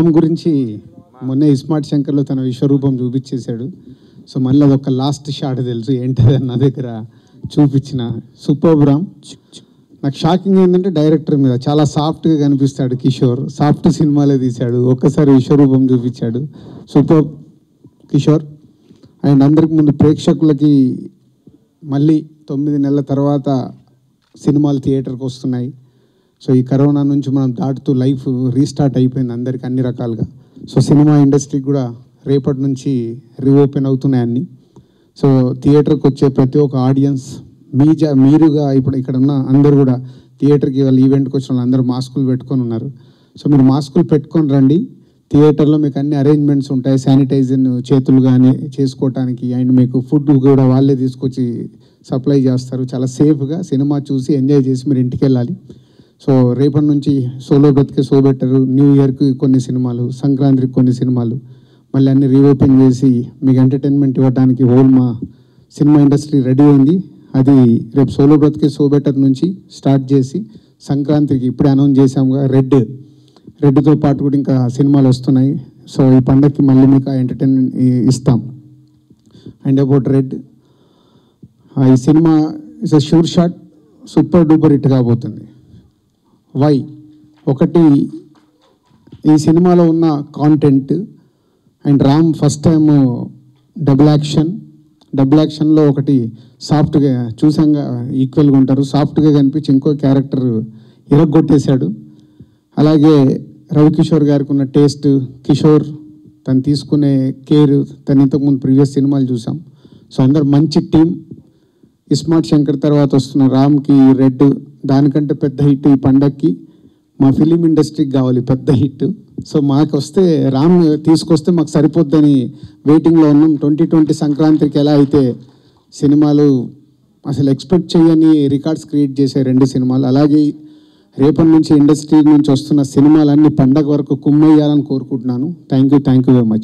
రామ్ గురించి మొన్న ఇస్మార్ట్ శంకర్లో తన విశ్వరూపం చూపించేశాడు సో మళ్ళీ అదొక లాస్ట్ షాట్ తెలుసు ఏంటది నా దగ్గర చూపించిన సూపర్ రామ్ నాకు షాకింగ్ ఏంటంటే డైరెక్టర్ మీద చాలా సాఫ్ట్గా కనిపిస్తాడు కిషోర్ సాఫ్ట్ సినిమాలే తీశాడు ఒక్కసారి విశ్వరూపం చూపించాడు సూపర్ కిషోర్ అండ్ అందరికి ముందు ప్రేక్షకులకి మళ్ళీ తొమ్మిది నెలల తర్వాత సినిమాలు థియేటర్కి వస్తున్నాయి సో ఈ కరోనా నుంచి మనం దాటుతూ లైఫ్ రీస్టార్ట్ అయిపోయింది అందరికి అన్ని రకాలుగా సో సినిమా ఇండస్ట్రీకి కూడా రేపటి నుంచి రీఓపెన్ అవుతున్నాయి అన్నీ సో థియేటర్కి వచ్చే ప్రతి ఒక్క ఆడియన్స్ మీ జా మీరుగా ఇప్పుడు ఇక్కడ ఉన్న అందరూ కూడా థియేటర్కి వాళ్ళ ఈవెంట్కి వచ్చిన వాళ్ళు అందరూ మాస్కులు పెట్టుకొని ఉన్నారు సో మీరు మాస్కులు పెట్టుకొని రండి థియేటర్లో మీకు అన్ని అరేంజ్మెంట్స్ ఉంటాయి శానిటైజర్ చేతులు కానీ చేసుకోవటానికి అండ్ మీకు ఫుడ్ కూడా వాళ్ళే తీసుకొచ్చి సప్లై చేస్తారు చాలా సేఫ్గా సినిమా చూసి ఎంజాయ్ చేసి మీరు ఇంటికి వెళ్ళాలి సో రేపటి నుంచి సోలో బ్రతికే సో బెటర్ న్యూ ఇయర్కి కొన్ని సినిమాలు సంక్రాంతికి కొన్ని సినిమాలు మళ్ళీ అన్ని రీఓపెన్ చేసి మీకు ఎంటర్టైన్మెంట్ ఇవ్వడానికి హోల్ మా సినిమా ఇండస్ట్రీ రెడీ అయింది అది రేపు సోలో బ్రతికే సో బెటర్ నుంచి స్టార్ట్ చేసి సంక్రాంతికి ఇప్పుడే అనౌన్స్ చేసాముగా రెడ్ రెడ్తో పాటు కూడా ఇంకా సినిమాలు వస్తున్నాయి సో ఈ పండగకి మళ్ళీ మీకు ఆ ఎంటర్టైన్మెంట్ ఇస్తాం అండ్ అబౌట్ రెడ్ ఈ cinema is a sure shot super duper hit కాబోతుంది వై ఒకటి ఈ సినిమాలో ఉన్న content and Ram first time double action double యాక్షన్లో ఒకటి సాఫ్ట్గా చూసాంగా ఈక్వల్గా ఉంటారు సాఫ్ట్గా కనిపించి ఇంకో క్యారెక్టర్ ఇరగొట్టేశాడు అలాగే రవికిషోర్ గారికి ఉన్న టేస్ట్ కిషోర్ తను తీసుకునే కేర్ తను ఇంతకుముందు ప్రీవియస్ సినిమాలు చూసాం సో అందరు మంచి టీం ఇస్మార్ట్ శంకర్ తర్వాత వస్తున్న రామ్కి రెడ్ దానికంటే పెద్ద హిట్ ఈ పండక్కి మా ఫిలిం ఇండస్ట్రీకి కావాలి పెద్ద హిట్ సో మాకు వస్తే రామ్ తీసుకొస్తే మాకు సరిపోద్దని వెయిటింగ్లో ఉన్నాం ట్వంటీ ట్వంటీ సంక్రాంతికి ఎలా అయితే సినిమాలు అసలు ఎక్స్పెక్ట్ చేయని రికార్డ్స్ క్రియేట్ చేసే రెండు సినిమాలు అలాగే రేపటి నుంచి ఇండస్ట్రీ నుంచి వస్తున్న సినిమాలన్నీ పండగ వరకు కుమ్మయ్యాలని కోరుకుంటున్నాను thank you thank you very much